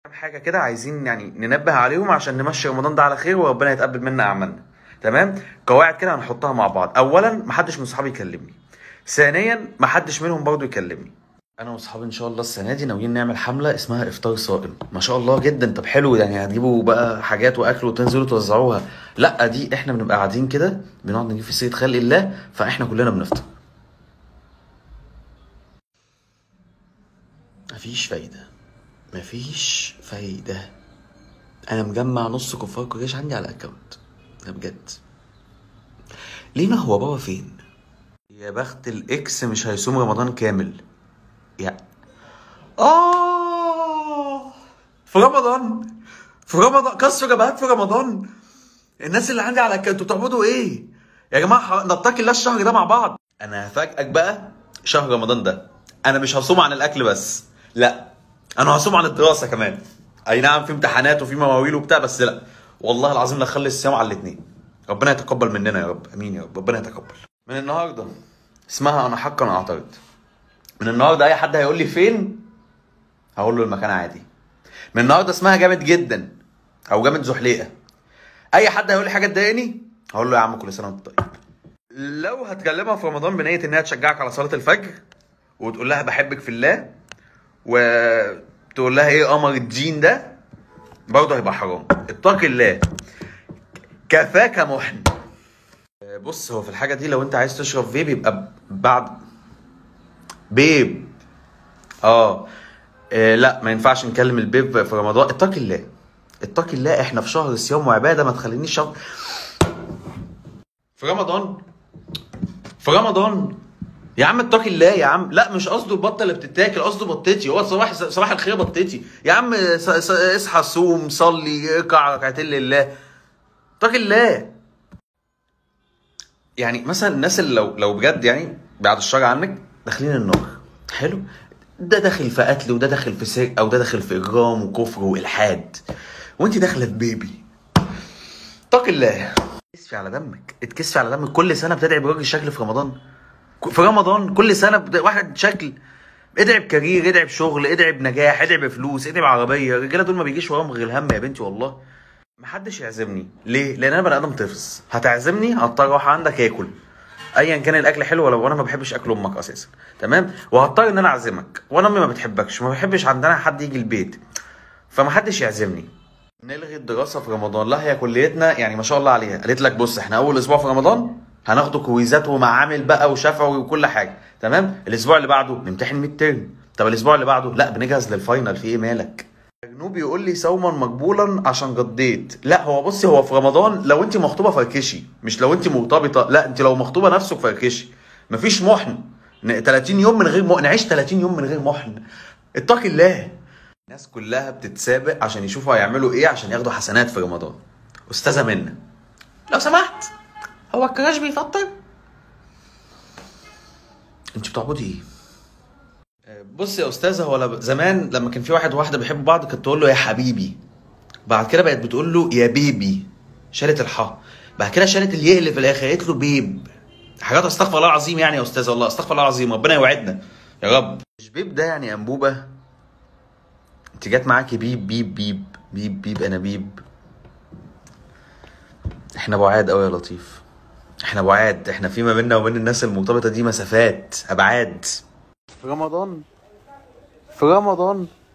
كام حاجه كده عايزين يعني ننبه عليهم عشان نمشي رمضان ده على خير وربنا يتقبل منا اعمالنا تمام قواعد كده هنحطها مع بعض اولا محدش من صحابي يكلمني ثانيا محدش منهم برضه يكلمني انا واصحابي ان شاء الله السنه دي ناويين نعمل حمله اسمها افطار صائم ما شاء الله جدا طب حلو يعني هتجيبوا بقى حاجات واكل وتنزلوا توزعوها لا دي احنا بنبقى قاعدين كده بنقعد نجيب في سيره خلق الله فاحنا كلنا بنفطر مفيش فايده مفيش فايده انا مجمع نص كفار قريش عندي على الاكونت ده بجد لينا هو بابا فين يا بخت الاكس مش هيصوم رمضان كامل يا اه في رمضان في رمضان كسر جبهات في رمضان الناس اللي عندي على الك- انتوا بتعبدوا ايه يا جماعه ح- نتقي الله الشهر ده مع بعض انا هفاجئك بقى شهر رمضان ده انا مش هصوم عن الاكل بس لا انا هصوم عن الدراسه كمان اي نعم في امتحانات وفي مواويل وبتاع بس لا والله العظيم لا اخلي الصيام على الاثنين ربنا يتقبل مننا يا رب امين يا رب ربنا يتقبل من النهارده اسمها انا حقا اعترض من النهارده اي حد هيقول لي فين هقول له المكان عادي من النهارده اسمها جامد جدا او جامد زحليقه اي حد هيقول لي حاجه تضايقني هقول له يا عم كل سنه وانت طيب لو هتكلمها في رمضان بنيه انها تشجعك على صلاه الفجر وتقول لها بحبك في الله وتقول لها ايه قمر الدين ده برضه هيبقى حرام اتق الله كفاك محن بص هو في الحاجه دي لو انت عايز تشرب فيب يبقى بعد بيب اه آه، لا ما ينفعش نكلم البيب في رمضان اتق الله اتق الله احنا في شهر صيام وعباده ما تخلينيش شهر في رمضان في رمضان يا عم اتق الله يا عم لا مش قصده البطه اللي بتتاكل قصده بطتي هو صباح صباح الخير بطتي يا عم س- س- اصحى صوم صلي اقع ركعتين لله اتق الله يعني مثلا الناس اللي لو لو بجد يعني بعد الشر عنك داخلين النار حلو ده داخل في قتل وده داخل في سرقه وده داخل في اجرام وكفر والحاد وانت داخله في بيبي اتق الله اتكسفي على دمك اتكسفي على دمك كل سنه بتدعي براجل شكل في رمضان في رمضان كل سنه بت- واحد شكل ادعي بكارير ادعي بشغل ادعي بنجاح ادعي بفلوس ادعي بعربيه الرجاله دول ما بيجيش وراهم غير الهم يا بنتي والله محدش يعزمني ليه لان انا بني ادم طفز هتعزمني هضطر اروح عندك اكل ايا كان الاكل حلو ولا وانا ما بحبش اكل امك اساسا تمام وهضطر ان انا اعزمك وانا امي ما بتحبكش وما بحبش عندنا حد يجي البيت فمحدش يعزمني نلغي الدراسه في رمضان لا هي كليتنا يعني ما شاء الله عليها قالت لك بص احنا اول اسبوع في رمضان هناخده كويزات ومعامل بقى وشفوي وكل حاجه تمام الاسبوع اللي بعده نمتحن ميد ترم طب الاسبوع اللي بعده لا بنجهز للفاينل في ايه مالك جنوب يقول لي صوما مقبولا عشان قضيت لا هو بصي هو في رمضان لو انت مخطوبه فركشي مش لو انت مرتبطه لا انت لو مخطوبه نفسك فركشي مفيش محن ن- 30 يوم من غير محن نعيش 30 يوم من غير محن اتق الله الناس كلها بتتسابق عشان يشوفوا هيعملوا ايه عشان ياخدوا حسنات في رمضان استاذه منى لو سمحت هو الكراش بيفطر انت بتعبدي ايه بص يا استاذه هو لب- زمان لما كان في واحد وواحده بيحبوا بعض كانت تقول له يا حبيبي بعد كده بقت بتقول له يا بيبي شالت الحاء بعد كده شالت الياء اللي في الاخر قالت له بيب حاجات استغفر الله العظيم يعني يا استاذه والله استغفر الله العظيم ربنا يوعدنا يا رب مش بيب ده يعني انبوبه انت جت معاكي بيب بيب بيب بيب بيب انا بيب احنا بعاد قوي يا لطيف احنا بعاد احنا في ما بيننا وبين الناس المرتبطه دي مسافات ابعاد في رمضان في رمضان